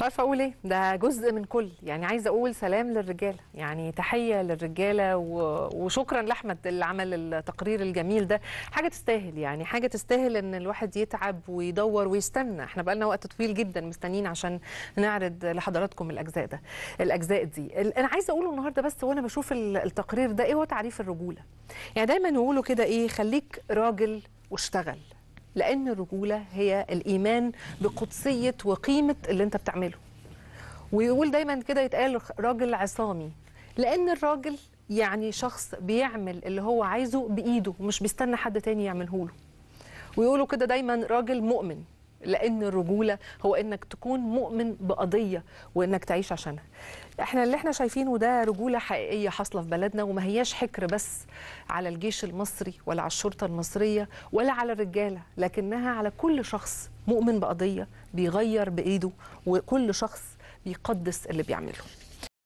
مش عارفه اقول ايه ده جزء من كل يعني عايزه اقول سلام للرجاله يعني تحيه للرجاله و... وشكرا لاحمد اللي عمل التقرير الجميل ده حاجه تستاهل يعني حاجه تستاهل ان الواحد يتعب ويدور ويستنى احنا بقالنا وقت طويل جدا مستنيين عشان نعرض لحضراتكم الاجزاء ده الاجزاء دي ال- انا عايزه اقوله النهارده بس وانا بشوف ال- التقرير ده ايه هو تعريف الرجوله يعني دايما يقولوا كده ايه خليك راجل واشتغل لان الرجوله هي الايمان بقدسيه وقيمه اللي انت بتعمله ويقول دايما كده يتقال راجل عصامي لان الراجل يعني شخص بيعمل اللي هو عايزه بايده ومش بيستنى حد تاني يعمله له ويقولوا كده دايما راجل مؤمن لان الرجوله هو انك تكون مؤمن بقضيه وانك تعيش عشانها احنا اللي احنا شايفينه ده رجوله حقيقيه حاصله في بلدنا وما هياش حكر بس على الجيش المصري ولا على الشرطه المصريه ولا على الرجاله لكنها على كل شخص مؤمن بقضيه بيغير بايده وكل شخص بيقدس اللي بيعمله